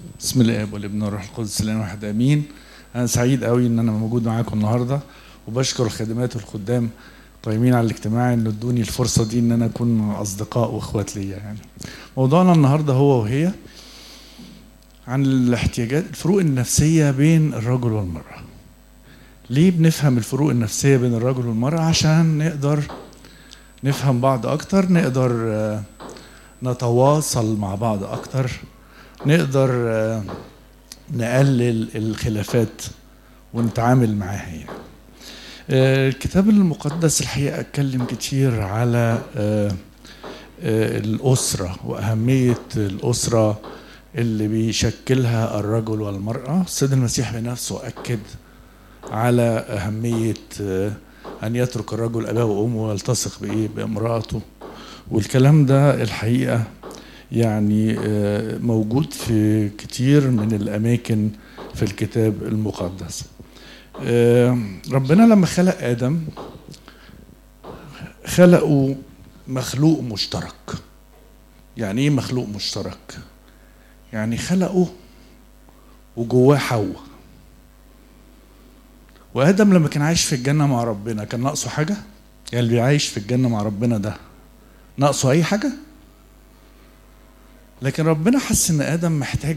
بسم الله والابن والروح القدس الان واحد امين انا سعيد قوي ان انا موجود معاكم النهارده وبشكر الخدمات والخدام قايمين على الاجتماع ان ادوني الفرصه دي ان انا اكون اصدقاء واخوات ليا يعني موضوعنا النهارده هو وهي عن الاحتياجات الفروق النفسيه بين الرجل والمراه ليه بنفهم الفروق النفسيه بين الرجل والمراه عشان نقدر نفهم بعض اكتر نقدر آه، نتواصل مع بعض اكتر نقدر آه، نقلل الخلافات ونتعامل معاها يعني آه، الكتاب المقدس الحقيقة اتكلم كتير على آه، آه، الأسرة وأهمية الأسرة اللي بيشكلها الرجل والمرأة السيد المسيح بنفسه أكد على أهمية آه، أن يترك الرجل أباه وأمه ويلتصق بإيه بامرأته والكلام ده الحقيقة يعني آه، موجود في كتير من الأماكن في الكتاب المقدس آه، ربنا لما خلق آدم خلقه مخلوق مشترك يعني ايه مخلوق مشترك يعني خلقه وجواه حواء وادم لما كان عايش في الجنه مع ربنا كان ناقصه حاجه يعني اللي عايش في الجنه مع ربنا ده ناقصه اي حاجه لكن ربنا حس ان ادم محتاج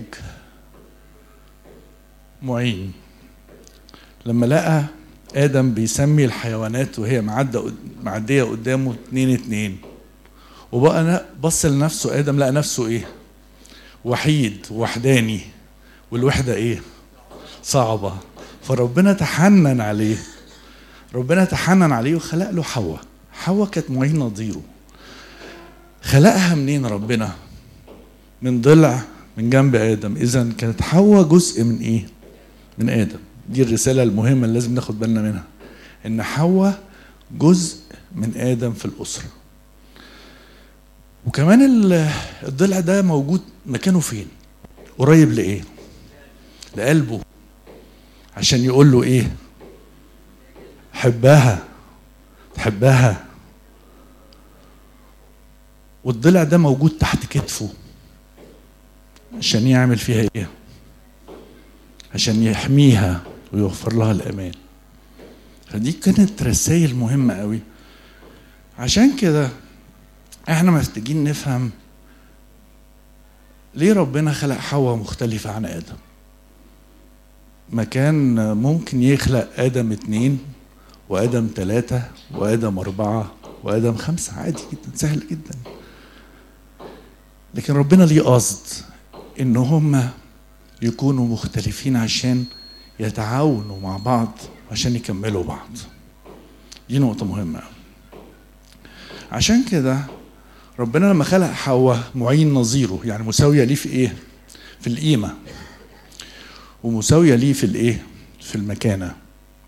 معين لما لقى ادم بيسمي الحيوانات وهي معدة معديه قدامه اتنين اتنين وبقى نا- بص لنفسه ادم لقى نفسه ايه وحيد وحداني والوحده ايه صعبه فربنا تحنن عليه ربنا تحنن عليه وخلق له حواء حواء كانت معين نظيره خلقها منين ربنا من ضلع من جنب ادم اذا كانت حواء جزء من ايه من ادم دي الرساله المهمه اللي لازم ناخد بالنا منها ان حواء جزء من ادم في الاسره وكمان ال- الضلع ده موجود مكانه فين قريب لايه لقلبه عشان يقول له ايه حبها تحبها والضلع ده موجود تحت كتفه عشان يعمل فيها ايه عشان يحميها ويوفر لها الامان فدي كانت رسائل مهمه قوي عشان كده احنا محتاجين نفهم ليه ربنا خلق حواء مختلفة عن آدم ما كان ممكن يخلق آدم اتنين وآدم تلاتة وآدم أربعة وآدم خمسة عادي جدا سهل جدا لكن ربنا ليه قصد إن هما يكونوا مختلفين عشان يتعاونوا مع بعض عشان يكملوا بعض دي نقطة مهمة أوي. عشان كده ربنا لما خلق حواء معين نظيره يعني مساوية ليه في ايه في القيمة ومساوية ليه في الايه في المكانة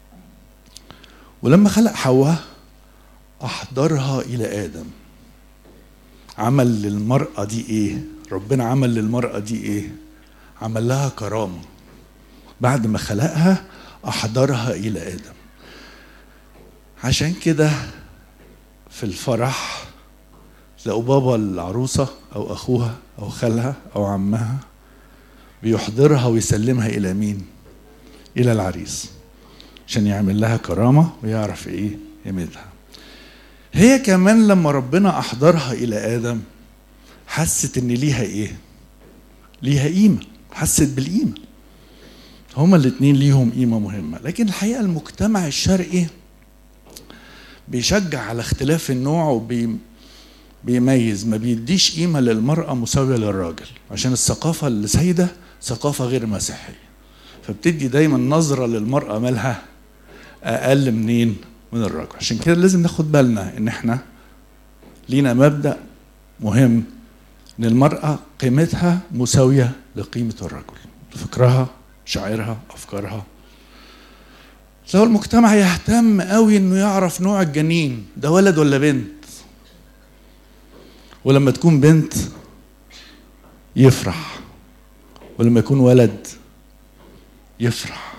ولما خلق حواء أحضرها إلى آدم عمل للمرأة دي ايه ربنا عمل للمرأة دي ايه عمل لها كرامة بعد ما خلقها أحضرها إلى آدم عشان كده في الفرح تلاقوا بابا العروسة أو أخوها أو خالها أو عمها بيحضرها ويسلمها إلى مين؟ إلى العريس عشان يعمل لها كرامة ويعرف إيه قيمتها. هي كمان لما ربنا أحضرها إلى آدم حست إن ليها إيه؟ ليها قيمة، حست بالقيمة. هما الاتنين ليهم قيمة مهمة، لكن الحقيقة المجتمع الشرقي بيشجع على اختلاف النوع وبي بيميز ما بيديش قيمة للمرأة مساوية للراجل عشان الثقافة اللي سايدة ثقافة غير مسيحية فبتدي دايما نظرة للمرأة مالها أقل منين من الراجل عشان كده لازم ناخد بالنا إن إحنا لينا مبدأ مهم إن المرأة قيمتها مساوية لقيمة الرجل فكرها شعائرها أفكارها لو المجتمع يهتم قوي إنه يعرف نوع الجنين ده ولد ولا بنت ولما تكون بنت يفرح ولما يكون ولد يفرح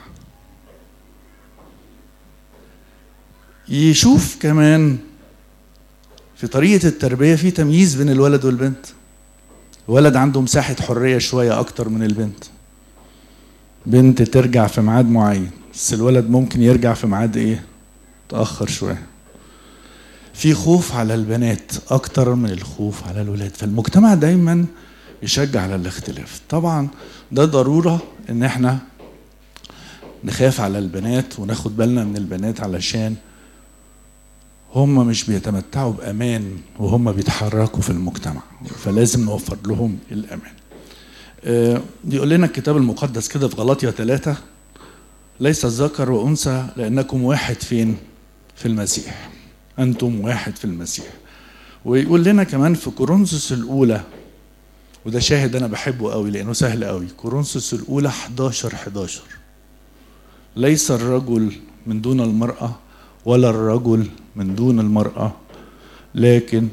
يشوف كمان في طريقة التربية في تمييز بين الولد والبنت الولد عنده مساحة حرية شوية أكتر من البنت بنت ترجع في ميعاد معين بس الولد ممكن يرجع في ميعاد إيه تأخر شوية في خوف على البنات أكتر من الخوف على الولاد فالمجتمع دايما يشجع على الاختلاف طبعا ده ضرورة إن احنا نخاف على البنات وناخد بالنا من البنات علشان هم مش بيتمتعوا بأمان وهم بيتحركوا في المجتمع فلازم نوفر لهم الأمان آه، يقول لنا الكتاب المقدس كده في غلاطيا ثلاثة ليس الذكر وأنثى لأنكم واحد فين في المسيح أنتم واحد في المسيح ويقول لنا كمان في كورنثوس الأولى وده شاهد أنا بحبه قوي لأنه سهل قوي كورنثوس الأولى 11 11 ليس الرجل من دون المرأة ولا الرجل من دون المرأة لكن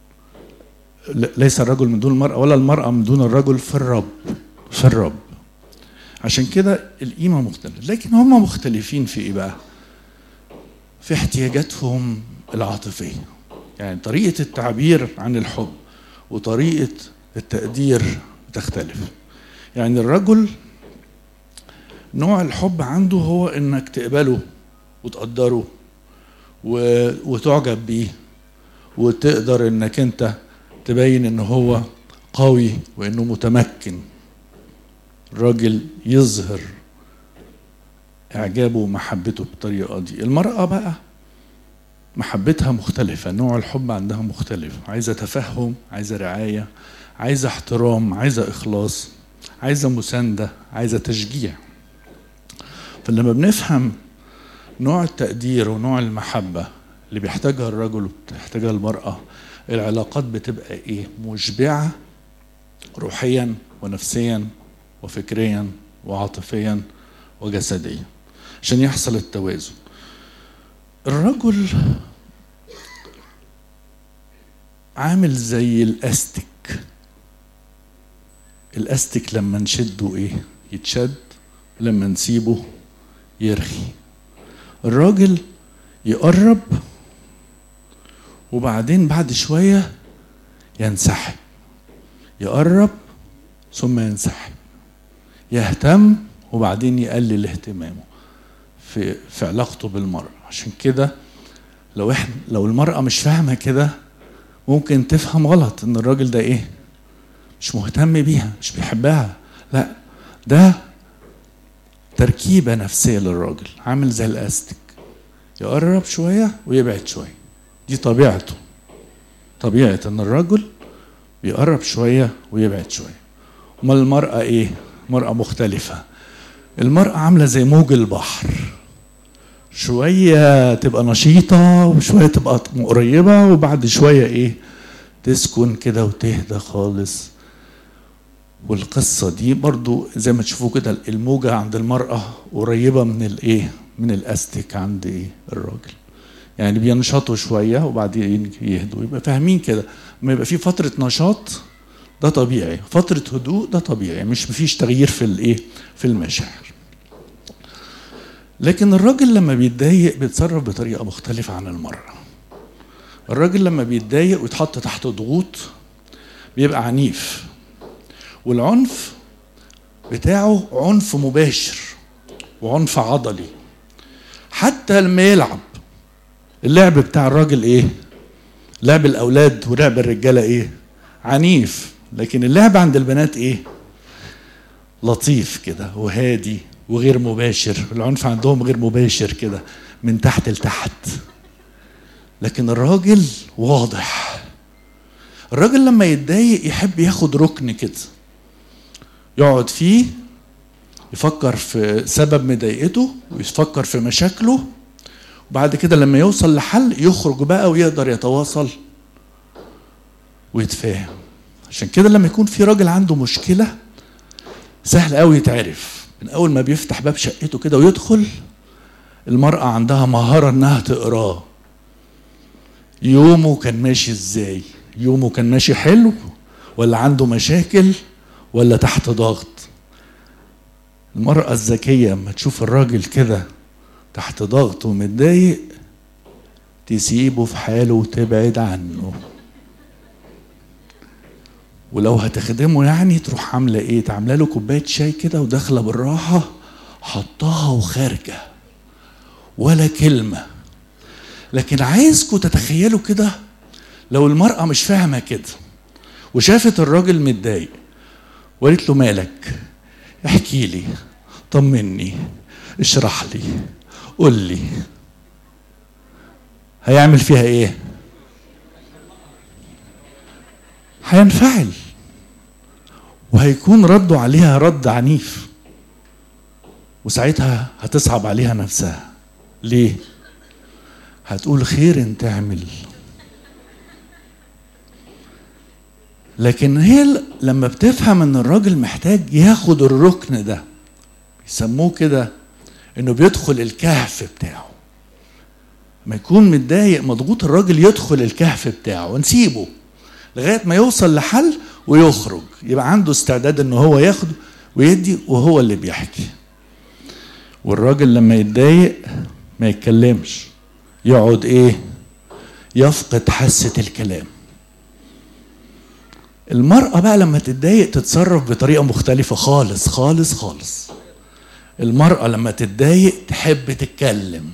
ليس الرجل من دون المرأة ولا المرأة من دون الرجل في الرب في الرب عشان كده القيمة مختلفة لكن هم مختلفين في إيه بقى؟ في احتياجاتهم العاطفية يعني طريقة التعبير عن الحب وطريقة التقدير بتختلف يعني الرجل نوع الحب عنده هو انك تقبله وتقدره و... وتعجب بيه وتقدر انك انت تبين ان هو قوي وانه متمكن الراجل يظهر اعجابه ومحبته بالطريقه دي المراه بقى محبتها مختلفة نوع الحب عندها مختلف عايزة تفهم عايزة رعاية عايزة احترام عايزة إخلاص عايزة مساندة عايزة تشجيع فلما بنفهم نوع التقدير ونوع المحبة اللي بيحتاجها الرجل وبتحتاجها المرأة العلاقات بتبقى ايه مشبعة روحيا ونفسيا وفكريا وعاطفيا وجسديا عشان يحصل التوازن الرجل عامل زي الاستك الاستك لما نشده ايه يتشد لما نسيبه يرخي الراجل يقرب وبعدين بعد شوية ينسحب يقرب ثم ينسحب يهتم وبعدين يقلل اهتمامه في في علاقته بالمرأة عشان كده لو احنا لو المرأة مش فاهمة كده ممكن تفهم غلط ان الراجل ده ايه مش مهتم بيها مش بيحبها لا ده تركيبة نفسية للراجل عامل زي الاستك يقرب شوية ويبعد شوية دي طبيعته طبيعة ان الرجل بيقرب شوية ويبعد شوية امال المرأة ايه مرأة مختلفة المرأة عاملة زي موج البحر شوية تبقى نشيطة وشوية تبقى قريبة وبعد شوية ايه تسكن كده وتهدى خالص والقصة دي برضو زي ما تشوفوا كده الموجة عند المرأة قريبة من الايه من الاستك عند ايه الراجل يعني بينشطوا شوية وبعدين يهدوا يبقى فاهمين كده لما يبقى في فترة نشاط ده طبيعي فترة هدوء ده طبيعي مش مفيش تغيير في الايه في المشاعر لكن الراجل لما بيتضايق بيتصرف بطريقة مختلفة عن المرأة الراجل لما بيتضايق ويتحط تحت ضغوط بيبقى عنيف والعنف بتاعه عنف مباشر وعنف عضلي حتى لما يلعب اللعب بتاع الراجل ايه لعب الاولاد ولعب الرجاله ايه عنيف لكن اللعب عند البنات ايه لطيف كده وهادي وغير مباشر العنف عندهم غير مباشر كده من تحت لتحت لكن الراجل واضح الراجل لما يتضايق يحب ياخد ركن كده يقعد فيه يفكر في سبب مضايقته ويفكر في مشاكله وبعد كده لما يوصل لحل يخرج بقى ويقدر يتواصل ويتفاهم عشان كده لما يكون في راجل عنده مشكله سهل قوي يتعرف من اول ما بيفتح باب شقته كده ويدخل المرأة عندها مهارة انها تقراه يومه كان ماشي ازاي يومه كان ماشي حلو ولا عنده مشاكل ولا تحت ضغط المرأة الذكية اما تشوف الراجل كده تحت ضغط ومتضايق تسيبه في حاله وتبعد عنه ولو هتخدمه يعني تروح عامله ايه تعمله له كوبايه شاي كده وداخله بالراحه حطها وخارجه ولا كلمه لكن عايزكم تتخيلوا كده لو المرأة مش فاهمة كده وشافت الراجل متضايق وقالت له مالك احكي لي طمني اشرح لي قول لي هيعمل فيها ايه هينفعل وهيكون رده عليها رد عنيف وساعتها هتصعب عليها نفسها ليه هتقول خير تعمل لكن هي لما بتفهم ان الراجل محتاج ياخد الركن ده يسموه كده انه بيدخل الكهف بتاعه لما يكون متضايق مضغوط الراجل يدخل الكهف بتاعه ونسيبه لغايه ما يوصل لحل ويخرج يبقى عنده استعداد ان هو ياخد ويدي وهو اللي بيحكي والراجل لما يتضايق ما يتكلمش يقعد ايه يفقد حاسه الكلام المرأة بقى لما تتضايق تتصرف بطريقة مختلفة خالص خالص خالص المرأة لما تتضايق تحب تتكلم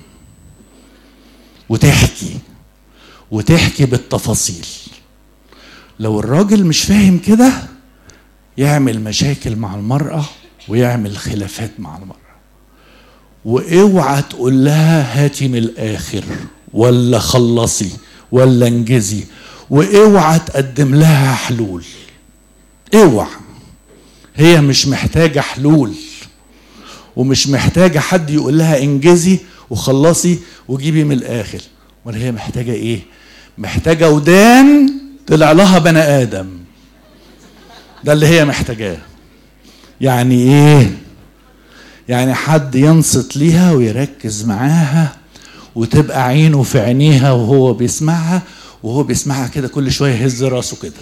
وتحكي وتحكي بالتفاصيل لو الراجل مش فاهم كده يعمل مشاكل مع المرأة ويعمل خلافات مع المرأة واوعى تقول لها هاتي من الآخر ولا خلصي ولا انجزي واوعى تقدم لها حلول اوعى هي مش محتاجة حلول ومش محتاجة حد يقول لها انجزي وخلصي وجيبي من الآخر ولا هي محتاجة ايه محتاجة ودان طلع لها بني آدم ده اللي هي محتاجاه يعني ايه يعني حد ينصت ليها ويركز معاها وتبقى عينه في عينيها وهو بيسمعها وهو بيسمعها كده كل شويه يهز راسه كده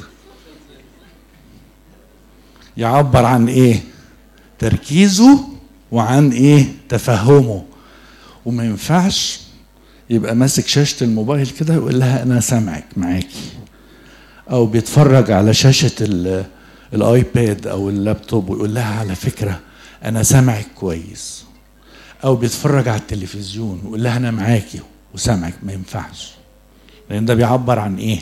يعبر عن ايه تركيزه وعن ايه تفهمه وما ينفعش يبقى ماسك شاشة الموبايل كده ويقول لها أنا سامعك معاكي أو بيتفرج على شاشة الآيباد أو اللابتوب ويقول لها على فكرة أنا سامعك كويس أو بيتفرج على التلفزيون ويقول لها أنا معاكي وسامعك ما ينفعش لان ده بيعبر عن ايه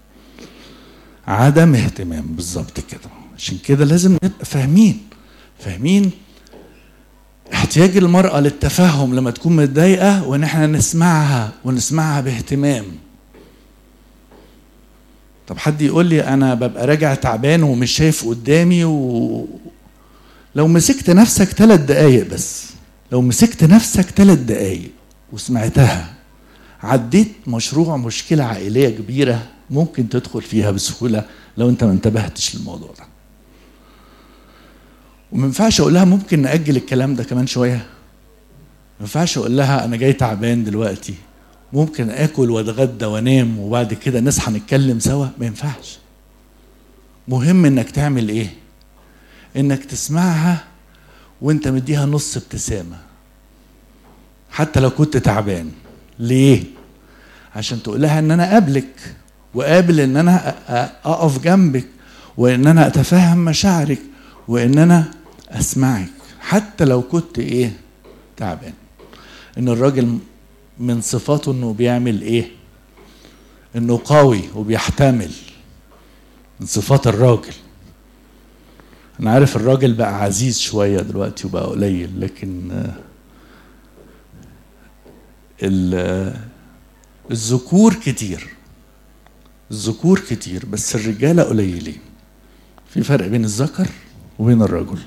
عدم اهتمام بالظبط كده عشان كده لازم نبقى فاهمين فاهمين احتياج المرأة للتفهم لما تكون متضايقة وان احنا نسمعها ونسمعها باهتمام طب حد يقول لي انا ببقى راجع تعبان ومش شايف قدامي و... لو مسكت نفسك ثلاث دقايق بس لو مسكت نفسك ثلاث دقايق وسمعتها عديت مشروع مشكلة عائلية كبيرة ممكن تدخل فيها بسهولة لو انت ما انتبهتش للموضوع ده وما ينفعش اقول لها ممكن نأجل الكلام ده كمان شوية ما ينفعش اقول لها انا جاي تعبان دلوقتي ممكن اكل واتغدى وانام وبعد كده نصحى نتكلم سوا ما ينفعش مهم انك تعمل ايه انك تسمعها وانت مديها نص ابتسامة حتى لو كنت تعبان ليه عشان تقول لها ان انا قابلك وقابل ان انا اقف جنبك وان انا اتفهم مشاعرك وان انا اسمعك حتى لو كنت ايه تعبان ان الراجل من صفاته انه بيعمل ايه انه قوي وبيحتمل من صفات الراجل انا عارف الراجل بقى عزيز شويه دلوقتي وبقى قليل لكن الذكور كتير الذكور كتير بس الرجاله قليلين في فرق بين الذكر وبين الرجل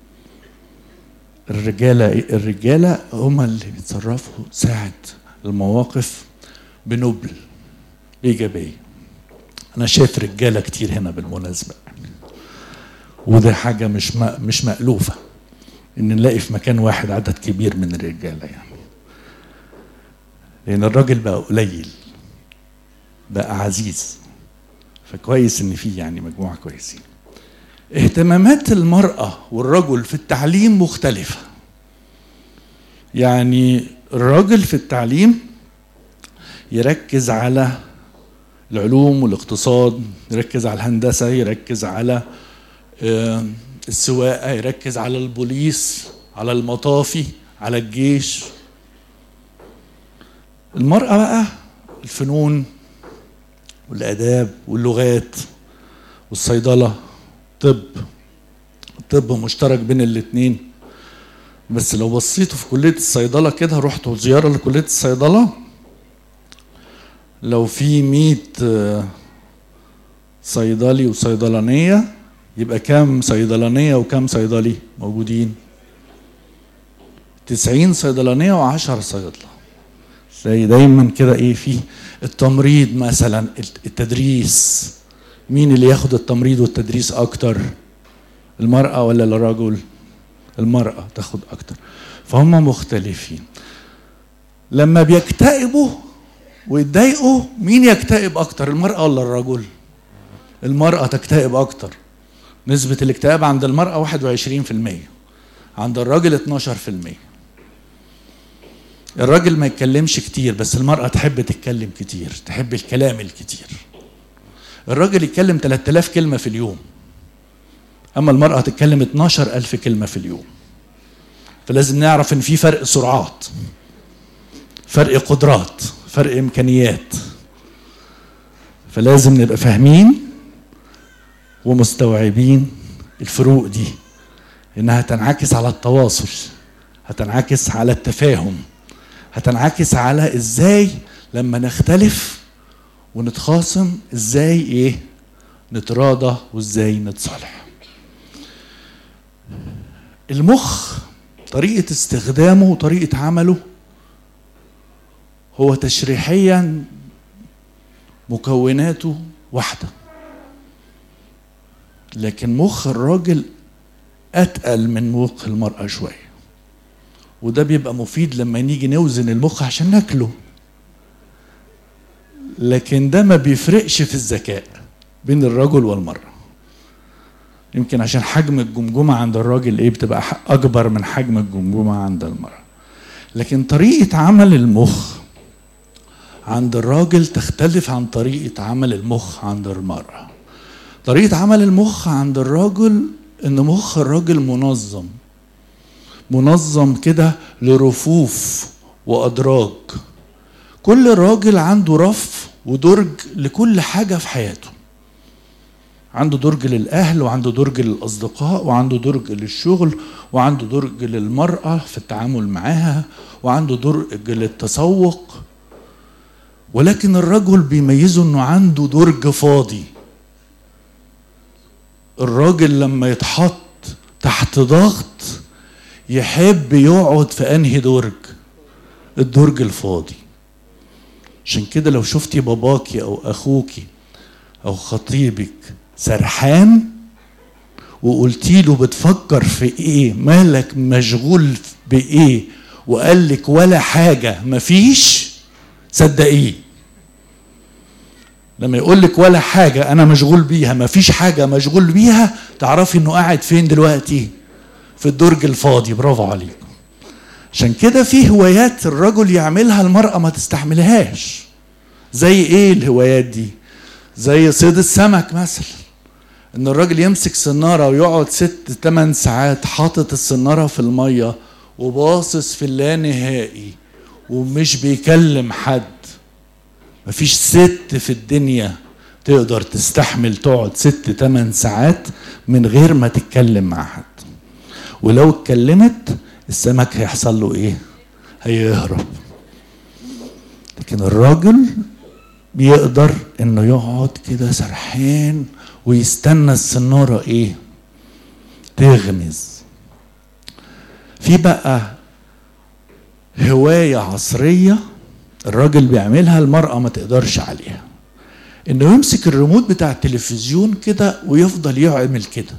الرجاله الرجاله هم اللي بيتصرفوا ساعه المواقف بنبل بايجابيه انا شايف رجاله كتير هنا بالمناسبه وده حاجه مش مش مألوفه ان نلاقي في مكان واحد عدد كبير من الرجاله يعني لان الراجل بقى قليل بقى عزيز فكويس ان في يعني مجموعه كويسين اهتمامات المراه والرجل في التعليم مختلفه يعني الراجل في التعليم يركز على العلوم والاقتصاد يركز على الهندسة يركز على آه، السواقة يركز على البوليس على المطافي على الجيش المرأة بقى الفنون والآداب واللغات والصيدلة طب الطب مشترك بين الاتنين بس لو بصيتوا في كلية الصيدلة كده رحتوا زيارة لكلية الصيدلة لو في مية صيدلي وصيدلانية يبقى كام صيدلانية وكام صيدلي موجودين تسعين صيدلانية وعشر صيدلة زي دايما كده ايه في التمريض مثلا التدريس مين اللي ياخد التمريض والتدريس اكتر المرأة ولا الرجل المرأة تاخد اكتر فهم مختلفين لما بيكتئبوا ويتضايقوا مين يكتئب اكتر المرأة ولا الرجل المرأة تكتئب اكتر نسبة الاكتئاب عند المرأة 21% عند الراجل 12% الراجل ما يتكلمش كتير بس المرأة تحب تتكلم كتير تحب الكلام الكتير الراجل يتكلم 3000 كلمة في اليوم أما المرأة تتكلم 12000 كلمة في اليوم فلازم نعرف إن في فرق سرعات فرق قدرات فرق إمكانيات فلازم نبقى فاهمين ومستوعبين الفروق دي إنها تنعكس على التواصل هتنعكس على التفاهم هتنعكس على ازاي لما نختلف ونتخاصم ازاي ايه نتراضى وازاي نتصالح المخ طريقة استخدامه وطريقة عمله هو تشريحيا مكوناته واحدة لكن مخ الراجل أتقل من مخ المرأة شوية وده بيبقى مفيد لما نيجي نوزن المخ عشان ناكله لكن ده ما بيفرقش في الذكاء بين الرجل والمرأة يمكن عشان حجم الجمجمة عند الراجل ايه بتبقى أكبر من حجم الجمجمة عند المرأة لكن طريقة عمل المخ عند الراجل تختلف عن طريقة عمل المخ عند المرأة طريقة عمل المخ عند الراجل إن مخ الراجل منظم منظم كده لرفوف وأدراج كل راجل عنده رف ودرج لكل حاجة في حياته عنده درج للأهل وعنده درج للأصدقاء وعنده درج للشغل وعنده درج للمرأة في التعامل معاها وعنده درج للتسوق ولكن الرجل بيميزه انه عنده درج فاضي الراجل لما يتحط تحت ضغط يحب يقعد في انهي درج الدرج الفاضي عشان كده لو شفتي باباكي او اخوكي او خطيبك سرحان وقلتي له بتفكر في ايه مالك مشغول بايه وقال لك ولا حاجه مفيش صدقيه لما يقول لك ولا حاجه انا مشغول بيها مفيش حاجه مشغول بيها تعرفي انه قاعد فين دلوقتي في الدرج الفاضي برافو عليكم عشان كده في هوايات الرجل يعملها المرأة ما تستحملهاش زي ايه الهوايات دي زي صيد السمك مثلا ان الراجل يمسك سنارة ويقعد ست تمن ساعات حاطط السنارة في المية وباصص في اللانهائي ومش بيكلم حد مفيش ست في الدنيا تقدر تستحمل تقعد ست تمن ساعات من غير ما تتكلم مع حد ولو اتكلمت السمك هيحصل له ايه هيهرب لكن الراجل بيقدر انه يقعد كده سرحان ويستنى السنارة ايه تغمز في بقى هواية عصرية الراجل بيعملها المرأة ما تقدرش عليها انه يمسك الريموت بتاع التلفزيون كده ويفضل يعمل كده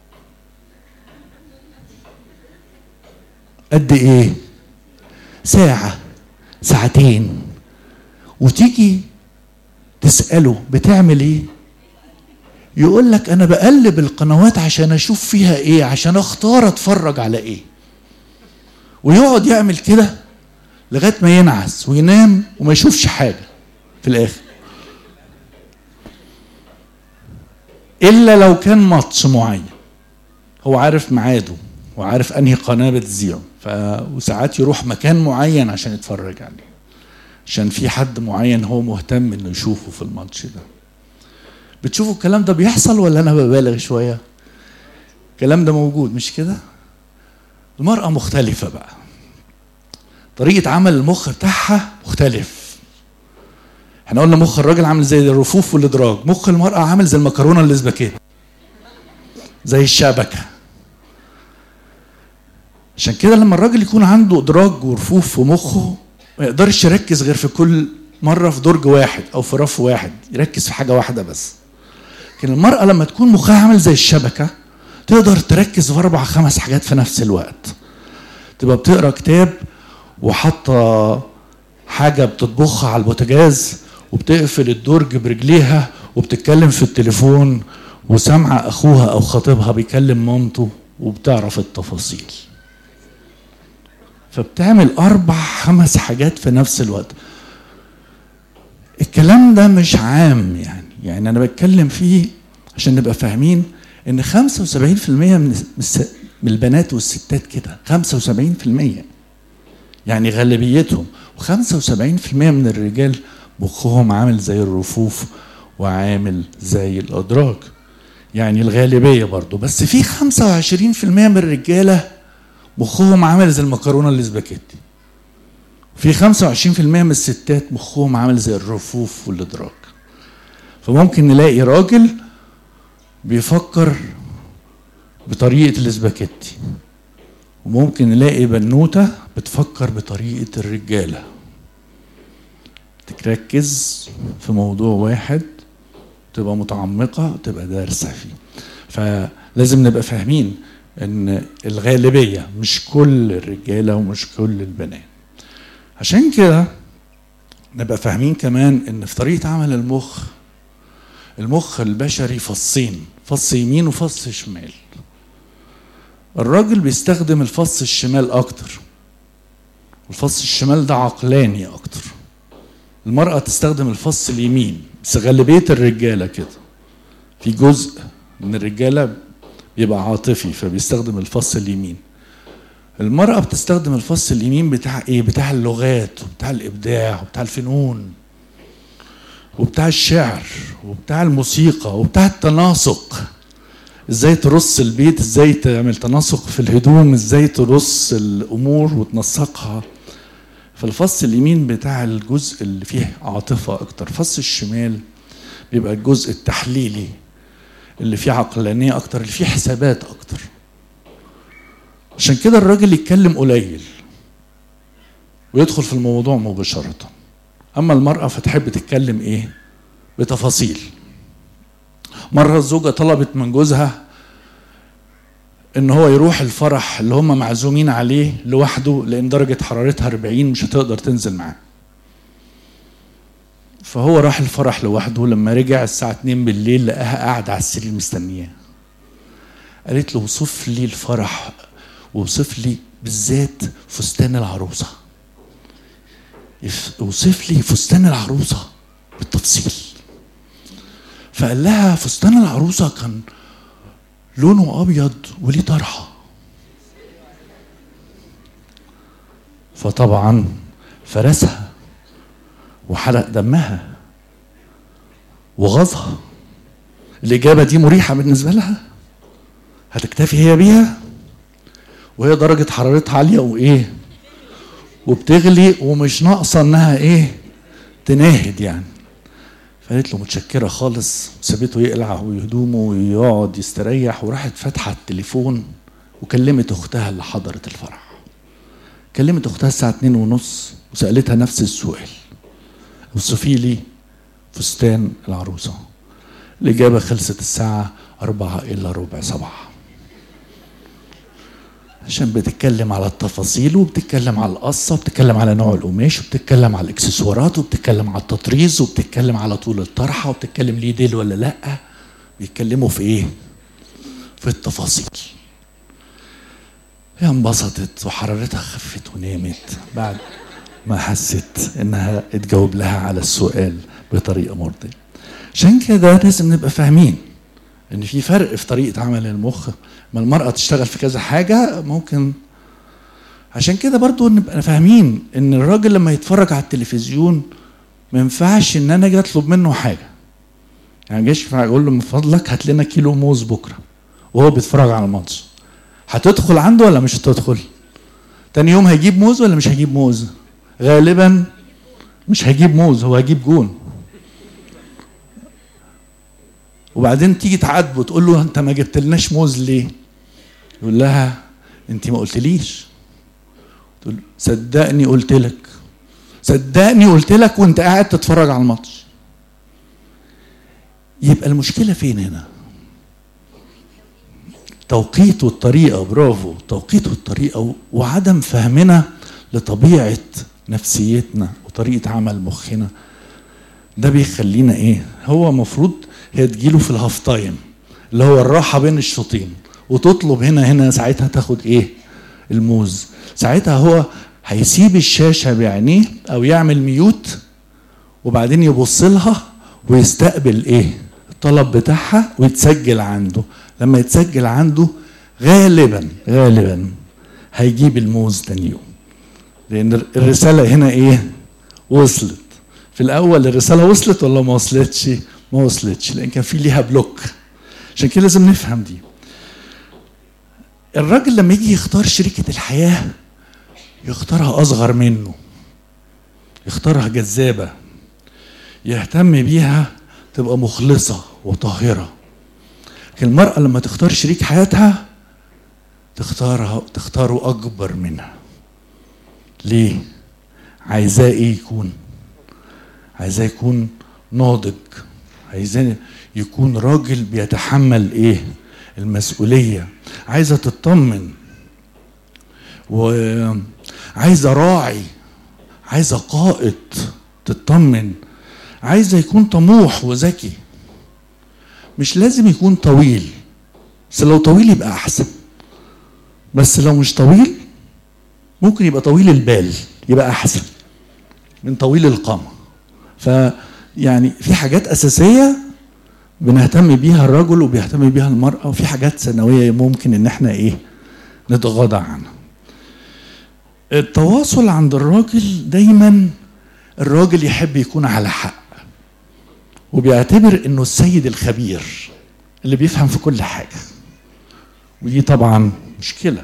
قد ايه ساعة ساعتين وتيجي تسأله بتعمل ايه يقول لك انا بقلب القنوات عشان اشوف فيها ايه عشان اختار اتفرج على ايه ويقعد يعمل كده لغايه ما ينعس وينام وما يشوفش حاجه في الاخر الا لو كان ماتش معين هو عارف ميعاده وعارف انهي قناه بتذيعه ف... وساعات يروح مكان معين عشان يتفرج عليه عشان في حد معين هو مهتم انه يشوفه في الماتش ده بتشوفوا الكلام ده بيحصل ولا انا ببالغ شويه الكلام ده موجود مش كده المرأة مختلفة بقى طريقة عمل المخ بتاعها مختلف احنا قلنا مخ الراجل عامل زي الرفوف والادراج مخ المرأة عامل زي المكرونة الاسباجيتي زي الشبكة عشان كده لما الراجل يكون عنده ادراج ورفوف في مخه ما يقدرش يركز غير في كل مرة في درج واحد أو في رف واحد يركز في حاجة واحدة بس لكن المرأة لما تكون مخها عامل زي الشبكة تقدر تركز في أربع خمس حاجات في نفس الوقت تبقى بتقرا كتاب وحاطة حاجة بتطبخها على البوتاجاز وبتقفل الدرج برجليها وبتتكلم في التليفون وسامعة أخوها أو خطيبها بيكلم مامته وبتعرف التفاصيل فبتعمل أربع خمس حاجات في نفس الوقت الكلام ده مش عام يعني يعني أنا بتكلم فيه عشان نبقى فاهمين إن 75% من الس- من البنات والستات كده 75% يعني غالبيتهم و75% من الرجال مخهم عامل زي الرفوف وعامل زي الأدراج يعني الغالبية برضو بس في 25% من الرجالة مخهم عامل زي المكرونة الاسباجيتي في 25% من الستات مخهم عامل زي الرفوف والادراج فممكن نلاقي راجل بيفكر بطريقة الاسباجيتي وممكن نلاقي بنوتة بتفكر بطريقة الرجالة تركز في موضوع واحد تبقى متعمقة تبقى دارسة فيه فلازم نبقى فاهمين ان الغالبية مش كل الرجالة ومش كل البنات عشان كده نبقى فاهمين كمان ان في طريقة عمل المخ المخ البشري فصين فص يمين وفص شمال الراجل بيستخدم الفص الشمال اكتر والفص الشمال ده عقلاني اكتر المرأة تستخدم الفص اليمين بس غالبية الرجالة كده في جزء من الرجالة بيبقى عاطفي فبيستخدم الفص اليمين المرأة بتستخدم الفص اليمين بتاع ايه؟ بتاع اللغات وبتاع الإبداع وبتاع الفنون وبتاع الشعر وبتاع الموسيقى وبتاع التناسق ازاي ترص البيت ازاي تعمل تناسق في الهدوم ازاي ترص الامور وتنسقها فالفص اليمين بتاع الجزء اللي فيه عاطفة أكتر فص الشمال بيبقى الجزء التحليلي اللي فيه عقلانية أكتر اللي فيه حسابات أكتر عشان كده الراجل يتكلم قليل ويدخل في الموضوع مباشرة أما المرأة فتحب تتكلم إيه بتفاصيل مرة الزوجة طلبت من جوزها ان هو يروح الفرح اللي هم معزومين عليه لوحده لان درجة حرارتها 40 مش هتقدر تنزل معاه فهو راح الفرح لوحده لما رجع الساعة 2 بالليل لقاها قاعدة على السرير مستنياه قالت له وصف لي الفرح ووصف لي بالذات فستان العروسة يف- وصف لي فستان العروسة بالتفصيل فقال لها فستان العروسة كان لونه ابيض وليه طرحه فطبعا فرسها وحرق دمها وغاظها الاجابه دي مريحه بالنسبه لها هتكتفي هي بيها وهي درجه حرارتها عاليه وايه وبتغلي ومش ناقصه انها ايه تناهد يعني فقالت له متشكرة خالص وسابته يقلع هدومه ويقعد يستريح وراحت فاتحة التليفون وكلمت أختها اللي حضرت الفرح كلمت أختها الساعة اتنين ونص وسألتها نفس السؤال اوصفي لي فستان العروسة الإجابة خلصت الساعة أربعة إلا ربع صباح عشان بتتكلم على التفاصيل وبتتكلم على القصة وبتتكلم على نوع القماش وبتتكلم على الاكسسوارات وبتتكلم على التطريز وبتتكلم على طول الطرحة وبتتكلم ليه ديل ولا لأ بيتكلموا في ايه في التفاصيل هي انبسطت وحرارتها خفت ونامت بعد ما حست انها اتجاوب لها على السؤال بطريقة مرضية عشان كده لازم نبقى فاهمين ان في فرق في طريقه عمل المخ ما المراه تشتغل في كذا حاجه ممكن عشان كده برضو نبقى فاهمين ان الراجل لما يتفرج على التلفزيون ما ينفعش ان انا اجي اطلب منه حاجه يعني جيش اقول له من فضلك هات لنا كيلو موز بكره وهو بيتفرج على الماتش هتدخل عنده ولا مش هتدخل تاني يوم هيجيب موز ولا مش هيجيب موز غالبا مش هيجيب موز هو هيجيب جون وبعدين تيجي تعاتبه تقول له انت ما جبتلناش موز ليه يقول لها انت ما قلتليش تقول صدقني قلت لك صدقني قلت لك وانت قاعد تتفرج على الماتش يبقى المشكله فين هنا توقيت والطريقه برافو توقيت والطريقه وعدم فهمنا لطبيعه نفسيتنا وطريقه عمل مخنا ده بيخلينا ايه هو مفروض هي تجيله في الهاف تايم اللي هو الراحه بين الشوطين وتطلب هنا هنا ساعتها تاخد ايه الموز ساعتها هو هيسيب الشاشه بعينيه او يعمل ميوت وبعدين يبص لها ويستقبل ايه الطلب بتاعها ويتسجل عنده لما يتسجل عنده غالبا غالبا هيجيب الموز تاني يوم لان الرساله هنا ايه وصلت في الاول الرساله وصلت ولا ما وصلتش ما وصلتش لان كان في ليها بلوك عشان كده لازم نفهم دي الراجل لما يجي يختار شريكة الحياة يختارها أصغر منه يختارها جذابة يهتم بيها تبقى مخلصة وطاهرة لكن المرأة لما تختار شريك حياتها تختارها تختاره أكبر منها ليه؟ عايزاه إيه يكون؟ عايزاه يكون ناضج عايزاه يكون راجل بيتحمل إيه؟ المسؤولية عايزة تطمن وعايزة راعي عايزة قائد تطمن عايزة يكون طموح وذكي مش لازم يكون طويل بس لو طويل يبقى أحسن بس لو مش طويل ممكن يبقى طويل البال يبقى أحسن من طويل القامة فيعني في حاجات أساسية بنهتم بيها الرجل وبيهتم بيها المرأة وفي حاجات ثانوية ممكن إن إحنا إيه نتغاضى عنها. التواصل عند الراجل دايما الراجل يحب يكون على حق وبيعتبر إنه السيد الخبير اللي بيفهم في كل حاجة. ودي طبعا مشكلة.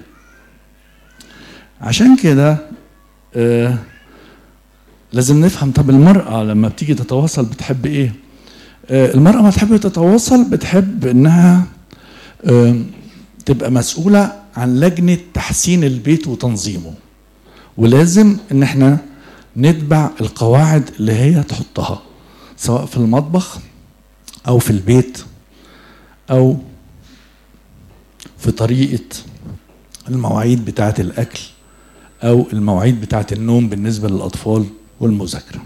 عشان كده آه لازم نفهم طب المرأة لما بتيجي تتواصل بتحب إيه؟ المرأة ما تحب تتواصل بتحب انها تبقى مسؤولة عن لجنة تحسين البيت وتنظيمه ولازم ان احنا نتبع القواعد اللي هي تحطها سواء في المطبخ او في البيت او في طريقة المواعيد بتاعة الأكل أو المواعيد بتاعة النوم بالنسبة للأطفال والمذاكرة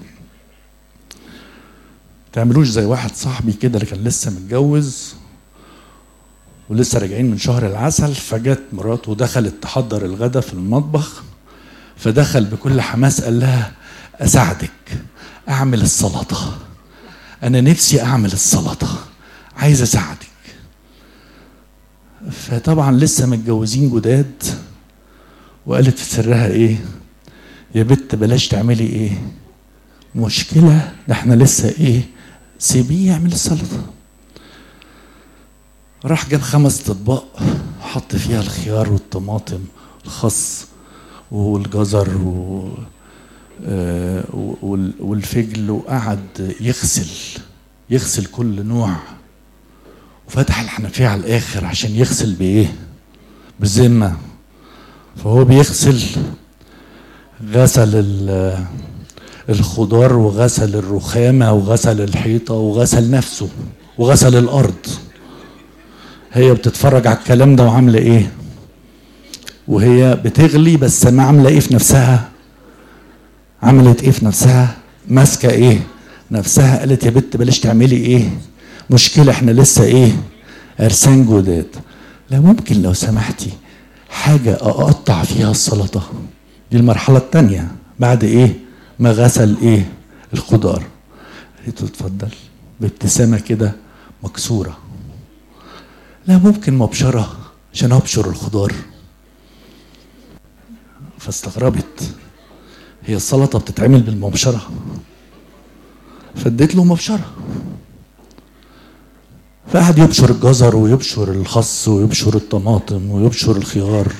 تعملوش زي واحد صاحبي كده اللي كان لسه متجوز ولسه راجعين من شهر العسل فجت مراته دخلت تحضر الغدا في المطبخ فدخل بكل حماس قال لها اساعدك اعمل السلطه انا نفسي اعمل السلطه عايز اساعدك فطبعا لسه متجوزين جداد وقالت في سرها ايه يا بت بلاش تعملي ايه مشكله ده احنا لسه ايه سيبيه يعمل السلطة راح جاب خمس اطباق حط فيها الخيار والطماطم الخس والجزر و والفجل وقعد يغسل يغسل كل نوع وفتح الحنفية على الآخر عشان يغسل بإيه؟ بذمة فهو بيغسل غسل الخضار وغسل الرخامة وغسل الحيطة وغسل نفسه وغسل الأرض هي بتتفرج على الكلام ده وعاملة إيه وهي بتغلي بس ما عاملة إيه في نفسها عملت إيه في نفسها ماسكة إيه نفسها قالت يا بت بلاش تعملي إيه مشكلة إحنا لسه إيه أرسان جداد لا ممكن لو سمحتي حاجة أقطع فيها السلطة دي المرحلة التانية بعد إيه ما غسل ايه الخضار قالت له اتفضل بابتسامه كده مكسوره لا ممكن مبشرة عشان أبشر الخضار فاستغربت هي السلطة بتتعمل بالمبشرة فاديت له مبشرة فقعد يبشر الجزر ويبشر الخس ويبشر الطماطم ويبشر الخيار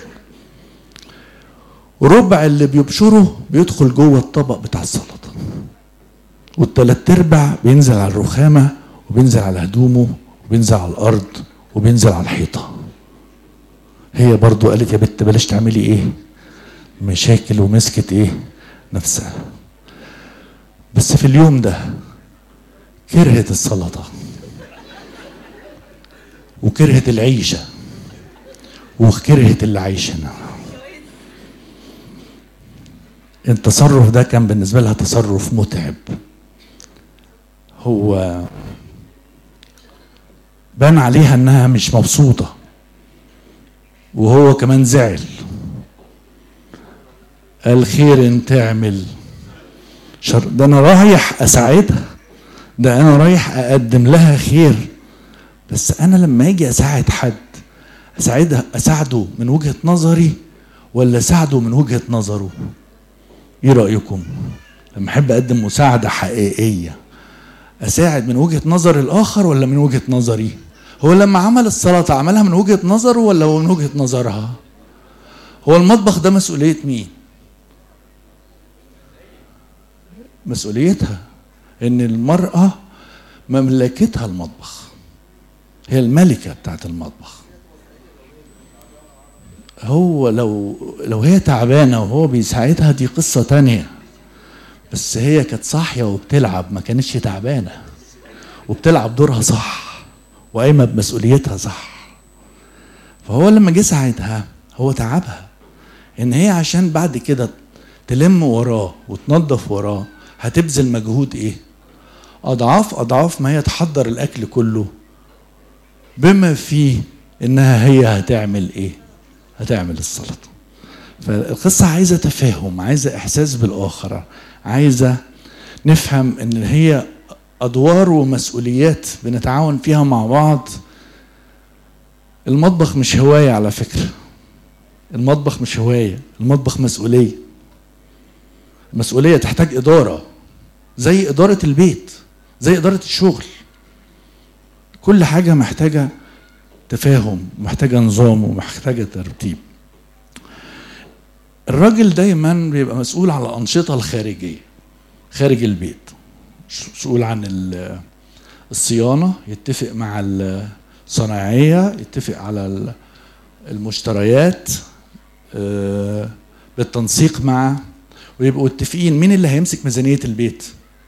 وربع اللي بيبشره بيدخل جوه الطبق بتاع السلطة والتلات ارباع بينزل على الرخامة وبينزل على هدومه وبينزل على الأرض وبينزل على الحيطة هي برضو قالت يا بت بلاش تعملي ايه مشاكل ومسكت ايه نفسها بس في اليوم ده كرهت السلطة وكرهت العيشة وكرهت اللي عايشنا التصرف ده كان بالنسبة لها تصرف متعب هو بان عليها انها مش مبسوطة وهو كمان زعل قال خير ان تعمل شر ده انا رايح اساعدها ده انا رايح اقدم لها خير بس انا لما اجي اساعد حد اساعدها اساعده من وجهه نظري ولا اساعده من وجهه نظره ايه رايكم لما احب اقدم مساعده حقيقيه اساعد من وجهه نظر الاخر ولا من وجهه نظري هو لما عمل السلطه عملها من وجهه نظره ولا هو من وجهه نظرها هو المطبخ ده مسؤوليه مين مسؤوليتها ان المراه مملكتها المطبخ هي الملكه بتاعت المطبخ هو لو لو هي تعبانه وهو بيساعدها دي قصه تانية بس هي كانت صاحيه وبتلعب ما كانتش تعبانه وبتلعب دورها صح وقايمه بمسؤوليتها صح فهو لما جه ساعدها هو تعبها ان هي عشان بعد كده تلم وراه وتنظف وراه هتبذل مجهود ايه اضعاف اضعاف ما هي تحضر الاكل كله بما فيه انها هي هتعمل ايه هتعمل السلطه فالقصه عايزه تفاهم عايزه احساس بالاخر عايزه نفهم ان هي ادوار ومسؤوليات بنتعاون فيها مع بعض المطبخ مش هوايه على فكره المطبخ مش هوايه المطبخ مسؤوليه مسؤوليه تحتاج اداره زي اداره البيت زي اداره الشغل كل حاجه محتاجه تفاهم محتاجه نظام ومحتاجه ترتيب الراجل دايما بيبقى مسؤول على الانشطه الخارجيه خارج البيت مسؤول عن الصيانه يتفق مع الصناعيه يتفق على المشتريات بالتنسيق مع ويبقوا متفقين مين اللي هيمسك ميزانيه البيت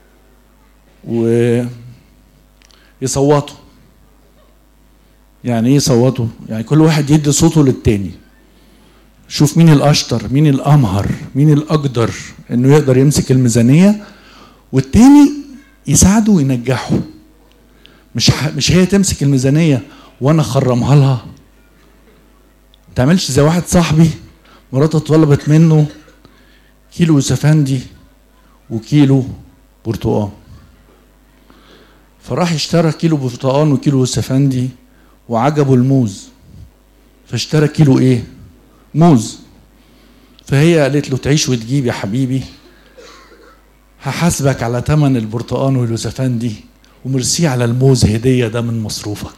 ويصوتوا يعني ايه يصوتوا يعني كل واحد يدي صوته للتاني شوف مين الاشطر مين الامهر مين الاقدر انه يقدر يمسك الميزانيه والتاني يساعده وينجحه مش ح... مش هي تمسك الميزانيه وانا اخرمها لها ما تعملش زي واحد صاحبي مراته طلبت منه كيلو يوسفندي وكيلو برتقال فراح اشترى كيلو برتقال وكيلو يوسفندي وعجبه الموز فاشترى كيلو ايه موز فهي قالت له تعيش وتجيب يا حبيبي هحاسبك على ثمن البرتقال واليوسفندي ومرسي على الموز هديه ده من مصروفك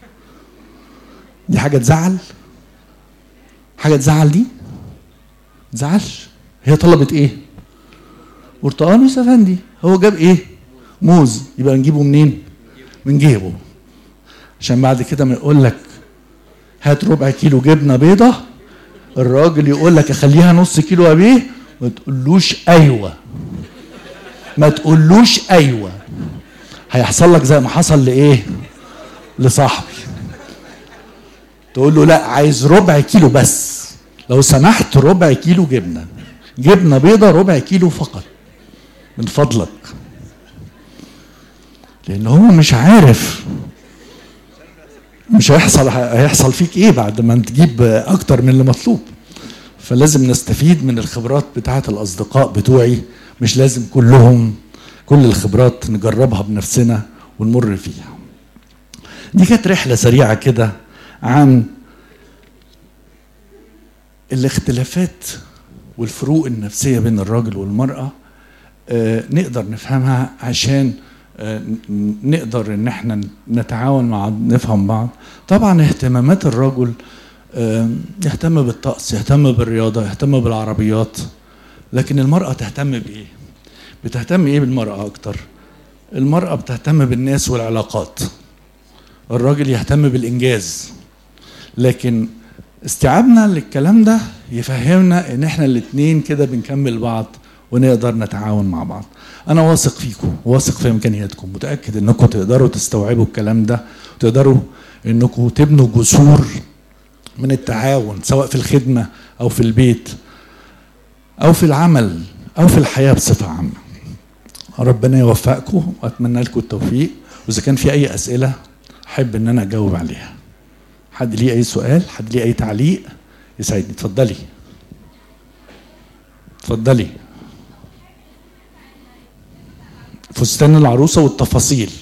دي حاجه تزعل حاجه تزعل دي تزعلش هي طلبت ايه برتقال ويوسفندي هو جاب ايه موز يبقى نجيبه منين من جيبه عشان بعد كده ما يقول لك هات ربع كيلو جبنه بيضه الراجل يقول لك اخليها نص كيلو يا بيه ما تقولوش ايوه ما تقولوش ايوه هيحصل لك زي ما حصل لايه لصاحبي تقول له لا عايز ربع كيلو بس لو سمحت ربع كيلو جبنه جبنه بيضه ربع كيلو فقط من فضلك لان هو مش عارف مش هيحصل هيحصل فيك ايه بعد ما تجيب اكتر من اللي مطلوب فلازم نستفيد من الخبرات بتاعه الاصدقاء بتوعي مش لازم كلهم كل الخبرات نجربها بنفسنا ونمر فيها دي كانت رحله سريعه كده عن الاختلافات والفروق النفسيه بين الراجل والمراه آه، نقدر نفهمها عشان آه، نقدر ان احنا نتعاون مع نفهم بعض طبعا اهتمامات الرجل آه، يهتم بالطقس يهتم بالرياضه يهتم بالعربيات لكن المراه تهتم بايه بتهتم ايه بالمراه اكتر المراه بتهتم بالناس والعلاقات الراجل يهتم بالانجاز لكن استيعابنا للكلام ده يفهمنا ان احنا الاتنين كده بنكمل بعض ونقدر نتعاون مع بعض انا واثق فيكم واثق في امكانياتكم متاكد انكم تقدروا تستوعبوا الكلام ده وتقدروا انكم تبنوا جسور من التعاون سواء في الخدمه او في البيت او في العمل او في الحياه بصفه عامه ربنا يوفقكم واتمنى لكم التوفيق واذا كان في اي اسئله احب ان انا اجاوب عليها حد ليه اي سؤال حد ليه اي تعليق يسعدني اتفضلي اتفضلي فستان العروسه والتفاصيل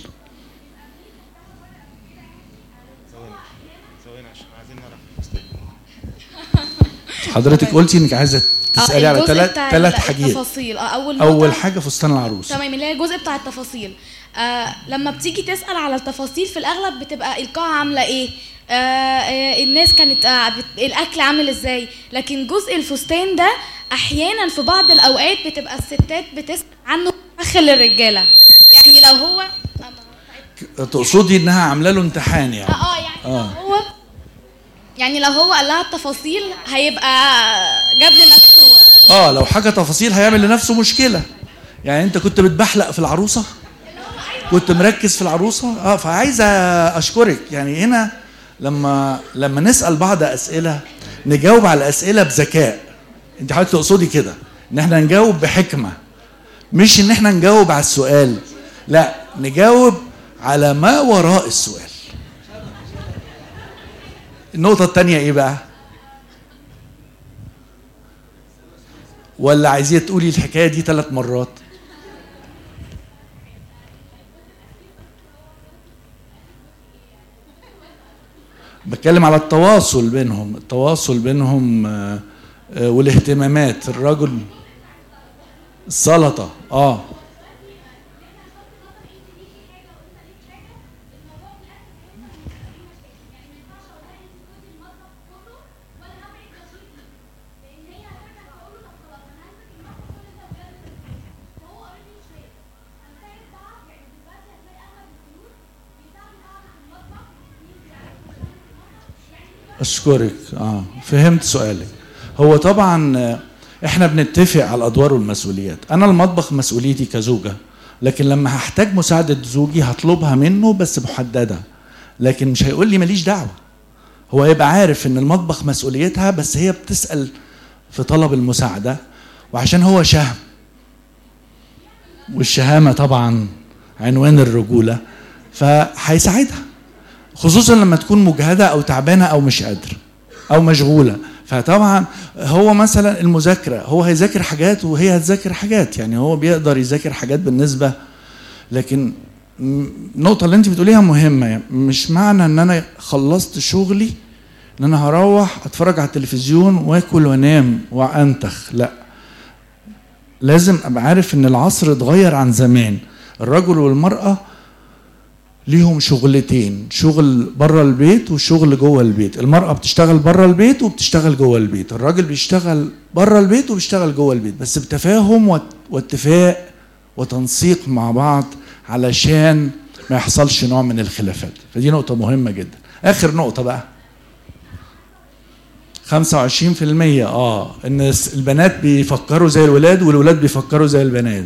حضرتك قلتي انك عايزه تسالي على الجزء ثلاث بتاع ثلاث حاجات التفاصيل اه اول اول نقطة- حاجه فستان العروسه تمام اللي هي الجزء بتاع التفاصيل آه لما بتيجي تسال على التفاصيل في الاغلب بتبقى القاعه عامله ايه آه آه الناس كانت آه بت... الاكل عامل ازاي لكن جزء الفستان ده احيانا في بعض الاوقات بتبقى الستات بتسال عنه داخل الرجاله يعني لو هو تقصدي انها عامله له امتحان يعني اه يعني آه. لو هو يعني لو هو قال لها التفاصيل هيبقى جاب لنفسه اه لو حاجه تفاصيل هيعمل لنفسه مشكله يعني انت كنت بتبحلق في العروسه كنت مركز في العروسه اه فعايزه اشكرك يعني هنا لما لما نسال بعض اسئله نجاوب على الاسئله بذكاء انت حضرتك تقصدي كده ان احنا نجاوب بحكمه مش ان احنا نجاوب على السؤال لا نجاوب على ما وراء السؤال النقطه الثانيه ايه بقى ولا عايزيه تقولي الحكايه دي ثلاث مرات بتكلم على التواصل بينهم التواصل بينهم آه، آه، والاهتمامات الرجل السلطه اه اشكرك اه فهمت سؤالك هو طبعا آه، احنا بنتفق على الادوار والمسؤوليات انا المطبخ مسؤوليتي كزوجه لكن لما هحتاج مساعده زوجي هطلبها منه بس محدده لكن مش هيقول لي ماليش دعوه هو يبقى عارف ان المطبخ مسؤوليتها بس هي بتسال في طلب المساعده وعشان هو شهم والشهامه طبعا عنوان الرجوله فهيساعدها خصوصا لما تكون مجهده او تعبانه او مش قادره او مشغوله فطبعا هو مثلا المذاكره هو هيذاكر حاجات وهي هتذاكر حاجات يعني هو بيقدر يذاكر حاجات بالنسبه لكن م- النقطه اللي انت بتقوليها مهمه يعني مش معنى ان انا خلصت شغلي ان انا هروح اتفرج على التلفزيون واكل وانام وانتخ لا لازم ابقى عارف ان العصر اتغير عن زمان الرجل والمراه ليهم شغلتين شغل بره البيت وشغل جوه البيت المرأة بتشتغل بره البيت وبتشتغل جوه البيت الراجل بيشتغل بره البيت وبيشتغل جوه البيت بس بتفاهم وات- واتفاق وتنسيق مع بعض علشان ما يحصلش نوع من الخلافات فدي نقطة مهمة جدا آخر نقطة بقى 25% اه ان الس- البنات بيفكروا زي الولاد والولاد بيفكروا زي البنات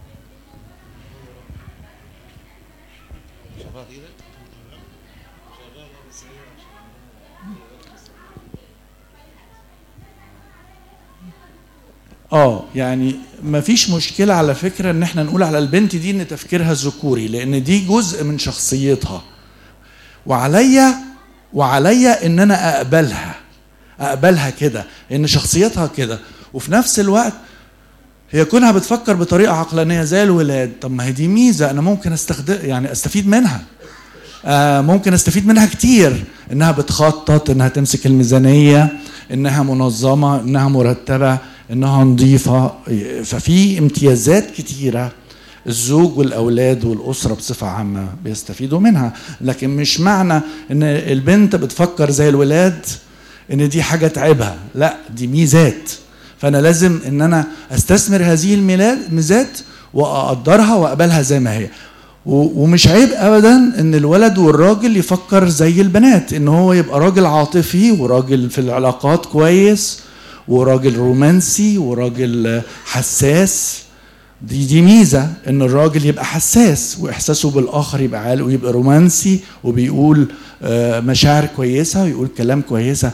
اه يعني ما فيش مشكلة على فكرة ان احنا نقول على البنت دي ان تفكيرها ذكوري لان دي جزء من شخصيتها وعليا وعليا ان انا اقبلها اقبلها كده ان شخصيتها كده وفي نفس الوقت هي كونها بتفكر بطريقة عقلانية زي الولاد طب ما هي دي ميزة انا ممكن استخدم يعني استفيد منها آه ممكن استفيد منها كتير انها بتخطط انها تمسك الميزانيه انها منظمه انها مرتبه انها نظيفه ففي امتيازات كتيره الزوج والاولاد والاسره بصفه عامه بيستفيدوا منها لكن مش معنى ان البنت بتفكر زي الولاد ان دي حاجه تعبها لا دي ميزات فانا لازم ان انا استثمر هذه الميزات واقدرها واقبلها زي ما هي ومش عيب ابدا ان الولد والراجل يفكر زي البنات ان هو يبقى راجل عاطفي وراجل في العلاقات كويس وراجل رومانسي وراجل حساس دي دي ميزه ان الراجل يبقى حساس واحساسه بالاخر يبقى عالي ويبقى رومانسي وبيقول مشاعر كويسه ويقول كلام كويسه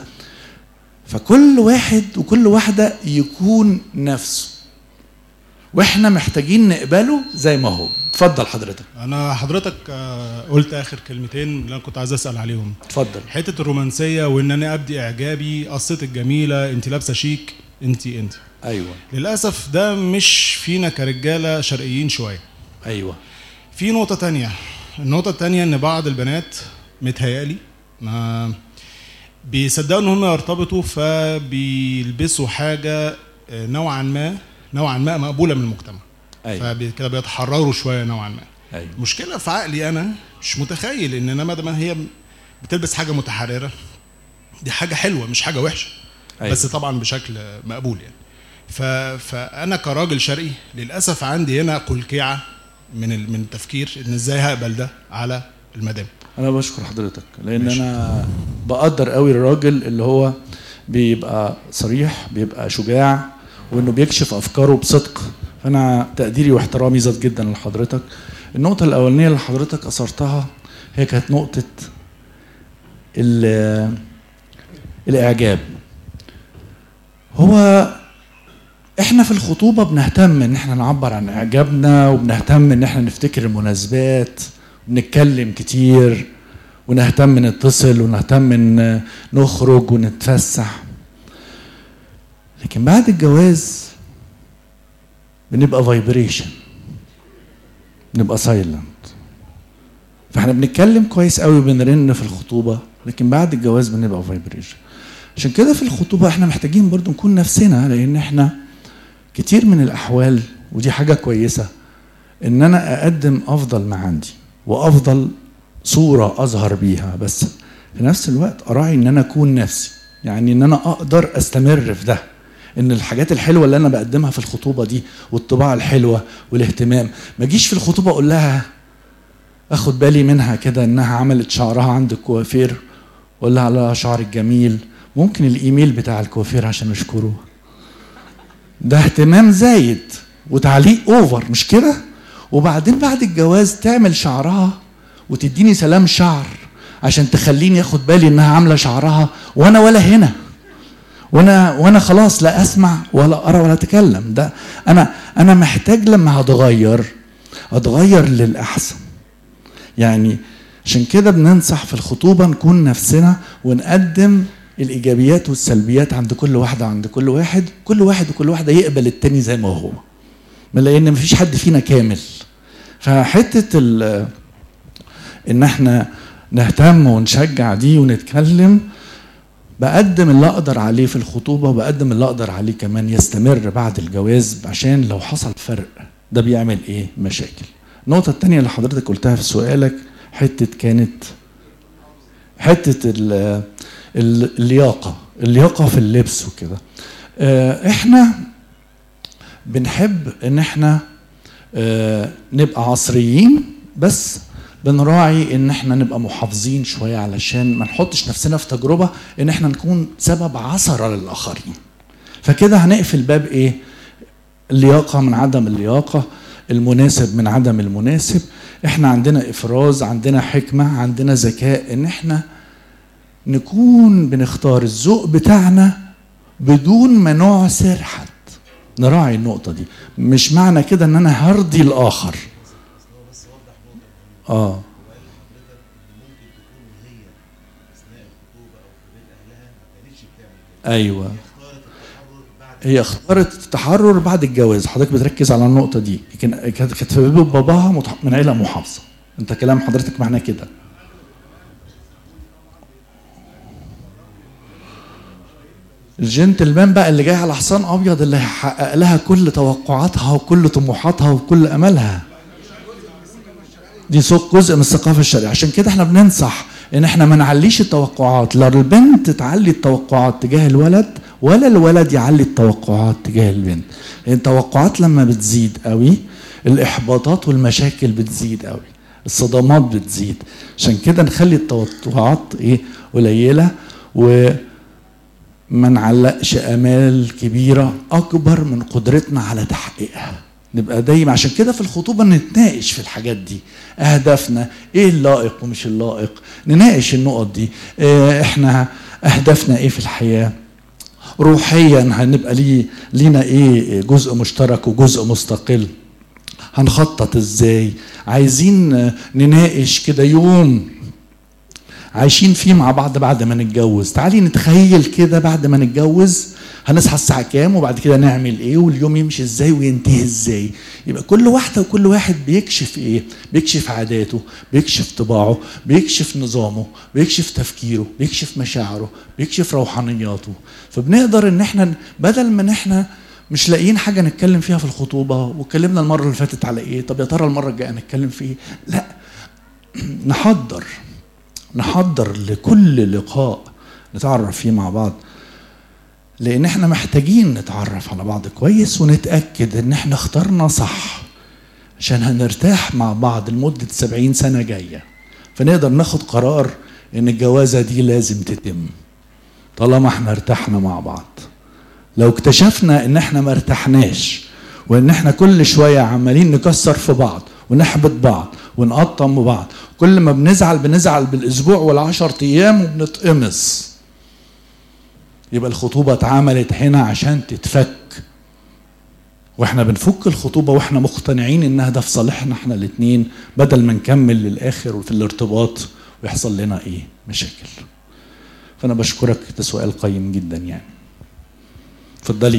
فكل واحد وكل واحده يكون نفسه واحنا محتاجين نقبله زي ما هو اتفضل حضرتك انا حضرتك قلت اخر كلمتين اللي انا كنت عايز اسال عليهم اتفضل حته الرومانسيه وان انا ابدي اعجابي قصتك جميله انت لابسه شيك انت انت ايوه للاسف ده مش فينا كرجاله شرقيين شويه ايوه في نقطه تانية النقطه التانية ان بعض البنات متهيالي ما بيصدقوا ان هم يرتبطوا فبيلبسوا حاجه نوعا ما نوعا ما مقبوله من المجتمع أيوة. فكده بيتحرروا شويه نوعا ما أيوة. المشكله في عقلي انا مش متخيل ان انا ما هي بتلبس حاجه متحرره دي حاجه حلوه مش حاجه وحشه أيوة. بس طبعا بشكل مقبول يعني ف... فانا كراجل شرقي للاسف عندي هنا قلقيعه من ال... من التفكير ان ازاي هقبل ده على المدام انا بشكر حضرتك لان ماشي. انا بقدر قوي الراجل اللي هو بيبقى صريح بيبقى شجاع وانه بيكشف افكاره بصدق فانا تقديري واحترامي زاد جدا لحضرتك النقطة الأولانية اللي حضرتك أثرتها هي كانت نقطة ال- الإعجاب هو احنا في الخطوبة بنهتم ان احنا نعبر عن اعجابنا وبنهتم ان احنا نفتكر المناسبات ونتكلم كتير ونهتم نتصل ونهتم ان نخرج ونتفسح لكن بعد الجواز بنبقى فايبريشن نبقى سايلنت فاحنا بنتكلم كويس قوي بنرن في الخطوبة لكن بعد الجواز بنبقى فايبريشن عشان كده في الخطوبة احنا محتاجين برضو نكون نفسنا لان احنا كتير من الاحوال ودي حاجة كويسة ان انا اقدم افضل ما عندي وافضل صورة اظهر بيها بس في نفس الوقت اراعي ان انا اكون نفسي يعني ان انا اقدر استمر في ده ان الحاجات الحلوه اللي انا بقدمها في الخطوبه دي والطباع الحلوه والاهتمام ما اجيش في الخطوبه اقول لها اخد بالي منها كده انها عملت شعرها عند الكوافير ولا على شعرك جميل ممكن الايميل بتاع الكوافير عشان اشكره ده اهتمام زايد وتعليق اوفر مش كده وبعدين بعد الجواز تعمل شعرها وتديني سلام شعر عشان تخليني اخد بالي انها عامله شعرها وانا ولا هنا وانا وانا خلاص لا اسمع ولا ارى ولا اتكلم ده انا انا محتاج لما هتغير اتغير للاحسن يعني عشان كده بننصح في الخطوبه نكون نفسنا ونقدم الايجابيات والسلبيات عند كل واحده عند كل واحد كل واحد وكل واحده يقبل التاني زي ما هو لان مفيش حد فينا كامل فحته ال- ان احنا نهتم ونشجع دي ونتكلم بقدم اللي اقدر عليه في الخطوبه وبقدم اللي اقدر عليه كمان يستمر بعد الجواز عشان لو حصل فرق ده بيعمل ايه مشاكل النقطه الثانيه اللي حضرتك قلتها في سؤالك حته كانت حته ال- ال- اللياقه اللياقه في اللبس وكده آه، احنا بنحب ان احنا آه، نبقى عصريين بس بنراعي ان احنا نبقى محافظين شويه علشان ما نحطش نفسنا في تجربه ان احنا نكون سبب عثره للاخرين فكده هنقفل باب ايه اللياقه من عدم اللياقه المناسب من عدم المناسب احنا عندنا افراز عندنا حكمه عندنا ذكاء ان احنا نكون بنختار الذوق بتاعنا بدون ما نعسر حد نراعي النقطه دي مش معنى كده ان انا هرضي الاخر اه ايوه هي اختارت التحرر بعد الجواز حضرتك بتركز على النقطه دي لكن كانت كانت في بيت باباها متح- من عيله محافظه انت كلام حضرتك معناه كده الجنتلمان بقى اللي جاي على حصان ابيض اللي هيحقق لها كل توقعاتها وكل طموحاتها وكل املها دي سوق جزء من الثقافه الشرقيه عشان كده احنا بننصح ان احنا ما نعليش التوقعات لا البنت تعلي التوقعات تجاه الولد ولا الولد يعلي التوقعات تجاه البنت لان التوقعات لما بتزيد قوي الاحباطات والمشاكل بتزيد قوي الصدمات بتزيد عشان كده نخلي التوقعات ايه قليله و ما نعلقش امال كبيره اكبر من قدرتنا على تحقيقها نبقى دايما عشان كده في الخطوبه نتناقش في الحاجات دي اهدافنا ايه اللائق ومش اللائق نناقش النقط دي إيه احنا اهدافنا ايه في الحياه روحيا هنبقى ليه لينا ايه جزء مشترك وجزء مستقل هنخطط ازاي عايزين نناقش كده يوم عايشين فيه مع بعض بعد ما نتجوز تعالي نتخيل كده بعد ما نتجوز هنصحى الساعة كام وبعد كده نعمل ايه واليوم يمشي ازاي وينتهي ازاي يبقى كل واحدة وكل واحد بيكشف ايه بيكشف عاداته بيكشف طباعه بيكشف نظامه بيكشف تفكيره بيكشف مشاعره بيكشف روحانياته فبنقدر ان احنا بدل ما ان احنا مش لاقيين حاجة نتكلم فيها في الخطوبة واتكلمنا المرة اللي فاتت على ايه طب يا ترى المرة الجاية نتكلم في ايه لا نحضر نحضر لكل لقاء نتعرف فيه مع بعض لان احنا محتاجين نتعرف على بعض كويس ونتاكد ان احنا اخترنا صح عشان هنرتاح مع بعض لمده سبعين سنه جايه فنقدر ناخد قرار ان الجوازه دي لازم تتم طالما احنا ارتحنا مع بعض لو اكتشفنا ان احنا ما ارتحناش وان احنا كل شويه عمالين نكسر في بعض ونحبط بعض ونقطم بعض كل ما بنزعل بنزعل بالاسبوع والعشر ايام وبنتقمص يبقى الخطوبة اتعملت هنا عشان تتفك واحنا بنفك الخطوبة واحنا مقتنعين انها ده في صالحنا احنا الاتنين بدل ما نكمل للاخر وفي الارتباط ويحصل لنا ايه مشاكل فانا بشكرك ده سؤال قيم جدا يعني اتفضلي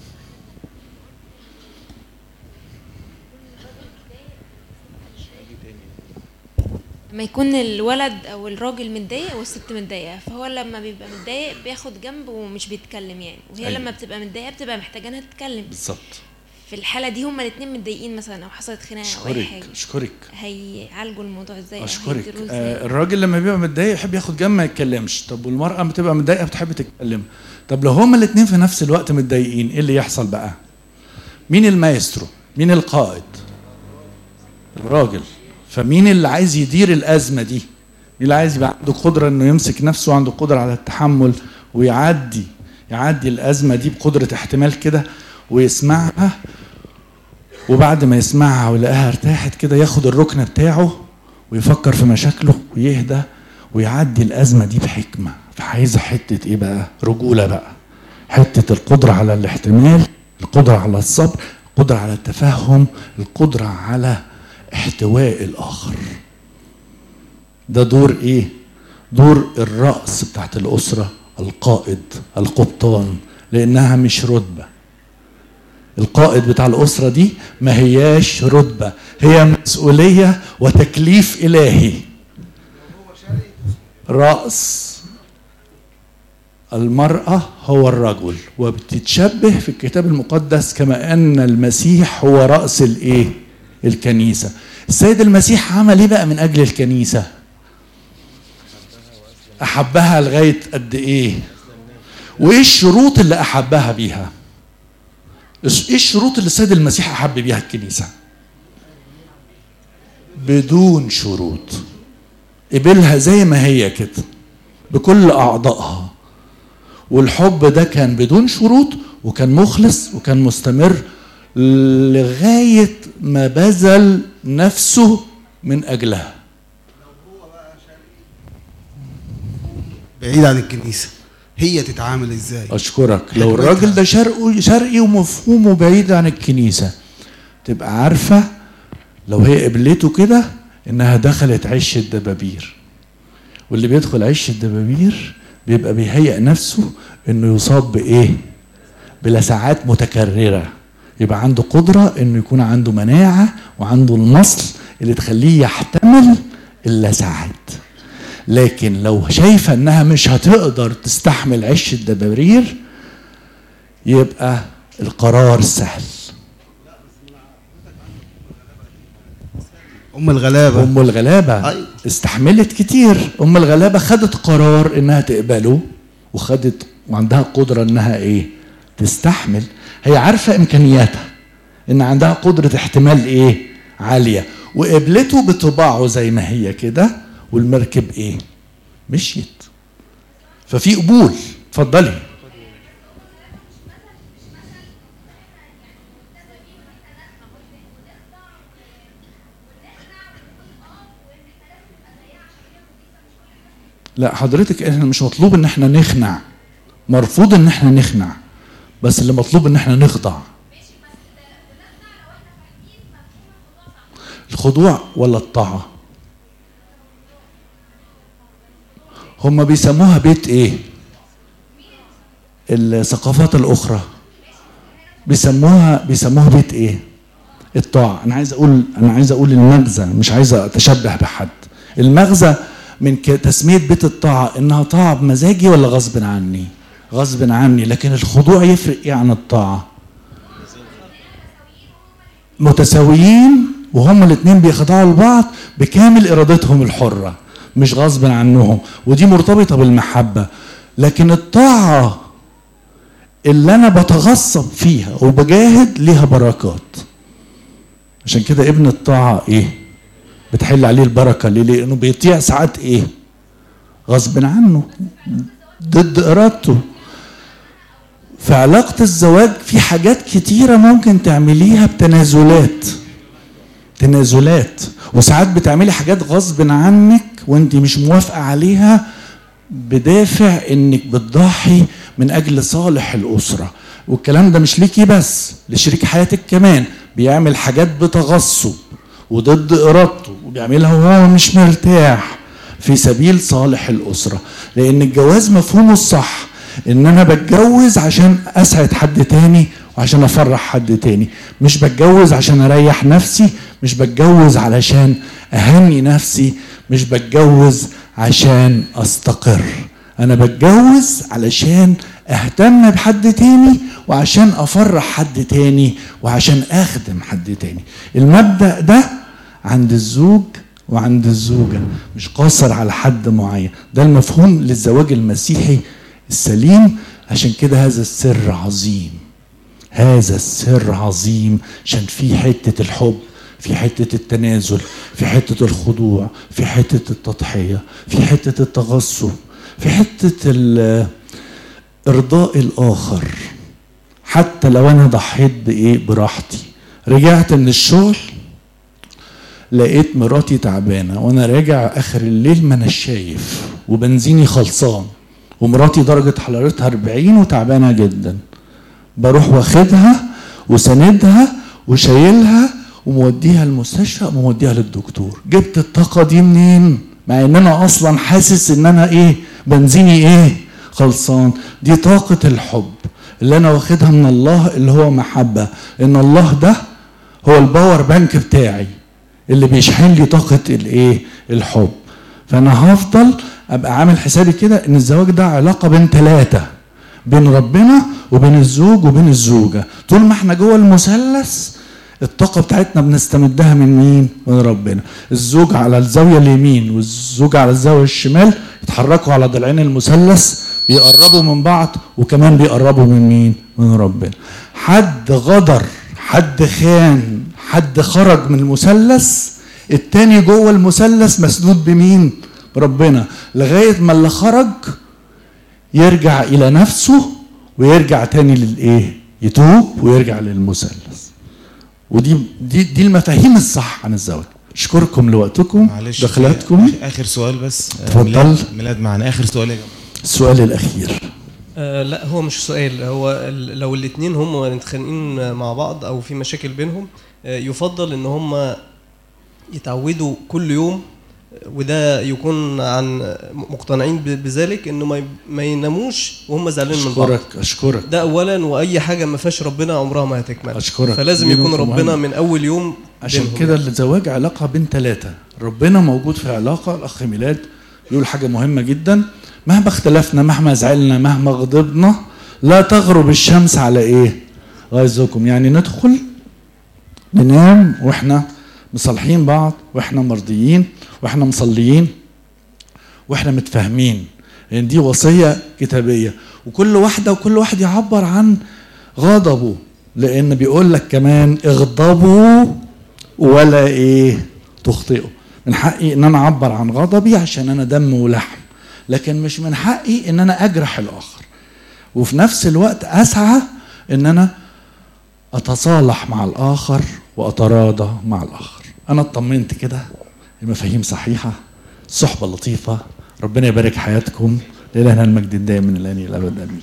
لما يكون الولد او الراجل متضايق والست متضايقه فهو لما بيبقى متضايق بياخد جنب ومش بيتكلم يعني وهي أيوة. لما بتبقى متضايقه بتبقى محتاجه انها تتكلم بالظبط في الحاله دي هما الاثنين متضايقين مثلا او حصلت خناقه او اي اشكرك حاجه اشكرك هيعالجوا الموضوع ازاي أو اشكرك هيديروه إزاي؟ آه الراجل لما بيبقى متضايق يحب ياخد جنب ما يتكلمش طب والمراه بتبقى متضايقه بتحب تتكلم طب لو هما الاثنين في نفس الوقت متضايقين ايه اللي يحصل بقى مين المايسترو مين القائد الراجل فمين اللي عايز يدير الازمه دي مين اللي عايز يبقى عنده قدره انه يمسك نفسه وعنده قدره على التحمل ويعدي يعدي الازمه دي بقدره احتمال كده ويسمعها وبعد ما يسمعها ويلاقيها ارتاحت كده ياخد الركن بتاعه ويفكر في مشاكله ويهدى ويعدي الازمه دي بحكمه فعايزه حته ايه بقى رجوله بقى حته القدره على الاحتمال القدره على الصبر القدره على التفهم القدره على احتواء الاخر ده دور ايه دور الراس بتاعت الاسره القائد القبطان لانها مش رتبه القائد بتاع الأسرة دي ما هياش رتبة هي مسؤولية وتكليف إلهي رأس المرأة هو الرجل وبتتشبه في الكتاب المقدس كما أن المسيح هو رأس الإيه؟ الكنيسة السيد المسيح عمل إيه بقى من أجل الكنيسة؟ أحبها لغاية قد إيه؟ وإيه الشروط اللي أحبها بيها؟ ايه الشروط اللي السيد المسيح احب بيها الكنيسه بدون شروط قبلها زي ما هي كده بكل اعضائها والحب ده كان بدون شروط وكان مخلص وكان مستمر لغايه ما بذل نفسه من اجلها بعيد عن الكنيسه هي تتعامل ازاي اشكرك لو الراجل ده شرقي شرقي ومفهومه بعيد عن الكنيسه تبقى عارفه لو هي قبلته كده انها دخلت عش الدبابير واللي بيدخل عش الدبابير بيبقى بيهيئ نفسه انه يصاب بايه بلسعات متكرره يبقى عنده قدره انه يكون عنده مناعه وعنده المصل اللي تخليه يحتمل اللسعات لكن لو شايفه انها مش هتقدر تستحمل عش الدبابير يبقى القرار سهل ام الغلابه ام الغلابه أيوة. استحملت كتير ام الغلابه خدت قرار انها تقبله وخدت وعندها قدره انها ايه تستحمل هي عارفه امكانياتها ان عندها قدره احتمال ايه عاليه وقبلته بطباعه زي ما هي كده والمركب ايه مشيت ففي قبول اتفضلي لا حضرتك احنا مش مطلوب ان احنا نخنع مرفوض ان احنا نخنع بس اللي مطلوب ان احنا نخضع الخضوع ولا الطاعة هم بيسموها بيت ايه الثقافات الاخرى بيسموها بيسموها بيت ايه الطاعة انا عايز اقول انا عايز اقول المغزى مش عايز اتشبه بحد المغزى من ك- تسمية بيت الطاعة انها طاعة بمزاجي ولا غصب عني غصب عني لكن الخضوع يفرق ايه عن الطاعة متساويين وهما الاثنين بيخضعوا لبعض بكامل ارادتهم الحرة مش غصب عنهم ودي مرتبطة بالمحبة لكن الطاعة اللي انا بتغصب فيها وبجاهد ليها بركات عشان كده ابن الطاعة ايه بتحل عليه البركة ليه لانه بيطيع ساعات ايه غصب عنه ضد ارادته في علاقة الزواج في حاجات كتيرة ممكن تعمليها بتنازلات تنازلات وساعات بتعملي حاجات غصب عنك وانت مش موافقة عليها بدافع انك بتضحي من اجل صالح الاسرة والكلام ده مش ليكي بس لشريك حياتك كمان بيعمل حاجات بتغصب وضد ارادته وبيعملها وهو مش مرتاح في سبيل صالح الاسرة لان الجواز مفهومه الصح ان انا بتجوز عشان اسعد حد تاني وعشان افرح حد تاني مش بتجوز عشان اريح نفسي مش بتجوز علشان اهني نفسي مش بتجوز عشان استقر انا بتجوز علشان اهتم بحد تاني وعشان افرح حد تاني وعشان اخدم حد تاني المبدأ ده عند الزوج وعند الزوجة مش قاصر على حد معين ده المفهوم للزواج المسيحي السليم عشان كده هذا السر عظيم هذا السر عظيم عشان في حتة الحب في حتة التنازل في حتة الخضوع في حتة التضحية في حتة التغصب في حتة ال- إرضاء الآخر حتى لو أنا ضحيت بإيه براحتي رجعت من الشغل لقيت مراتي تعبانة وأنا راجع آخر الليل ما أنا شايف وبنزيني خلصان ومراتي درجة حرارتها 40 وتعبانة جدا بروح واخدها وساندها وشايلها وموديها المستشفى وموديها للدكتور جبت الطاقة دي منين مع ان انا اصلا حاسس ان انا ايه بنزيني ايه خلصان دي طاقة الحب اللي انا واخدها من الله اللي هو محبة ان الله ده هو الباور بانك بتاعي اللي بيشحن لي طاقة الايه الحب فانا هفضل ابقى عامل حسابي كده ان الزواج ده علاقة بين ثلاثة بين ربنا وبين الزوج وبين الزوجة طول ما احنا جوه المثلث الطاقة بتاعتنا بنستمدها من مين؟ من ربنا الزوج على الزاوية اليمين والزوجة على الزاوية الشمال يتحركوا على ضلعين المثلث بيقربوا من بعض وكمان بيقربوا من مين؟ من ربنا حد غدر حد خان حد خرج من المثلث التاني جوه المثلث مسنود بمين؟ بربنا لغاية ما اللي خرج يرجع الى نفسه ويرجع تاني للايه يتوب ويرجع للمثلث ودي دي دي المفاهيم الصح عن الزواج اشكركم لوقتكم معلش دخلاتكم آخر- اخر سؤال بس آه، اتفضل. ميلاد, ميلاد معنا اخر سؤال يا جماعه السؤال الاخير آه لا هو مش سؤال هو ال- لو الاثنين هم متخانقين مع بعض او في مشاكل بينهم آه يفضل ان هم يتعودوا كل يوم آه، وده يكون عن مقتنعين ب- بذلك انه ما ي- ما يناموش وهم زعلانين من بعض اشكرك اشكرك ده اولا واي حاجه ما فيهاش ربنا عمرها ما هتكمل أشكرك. فلازم دي يكون نقطة ربنا مهمة. من اول يوم عشان بينهم كده يعني. الزواج علاقة بين ثلاثة ربنا موجود في علاقة الأخ ميلاد يقول حاجة مهمة جدا مهما اختلفنا مهما زعلنا مهما غضبنا لا تغرب الشمس على ايه غيظكم يعني ندخل ننام واحنا مصالحين بعض واحنا مرضيين واحنا مصليين واحنا متفاهمين يعني دي وصيه كتابيه وكل واحده وكل واحد يعبر عن غضبه لان بيقول لك كمان اغضبوا ولا ايه تخطئوا من حقي ان انا اعبر عن غضبي عشان انا دم ولحم لكن مش من حقي ان انا اجرح الاخر وفي نفس الوقت اسعى ان انا اتصالح مع الاخر واتراضى مع الاخر انا اطمنت كده المفاهيم صحيحه صحبه لطيفه ربنا يبارك حياتكم لإلهنا المجد الدائم من الان الى الابد امين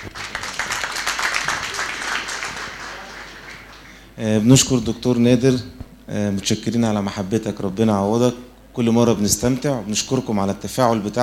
آه، بنشكر دكتور نادر آه، متشكرين على محبتك ربنا يعوضك كل مره بنستمتع وبنشكركم على التفاعل بتاعكم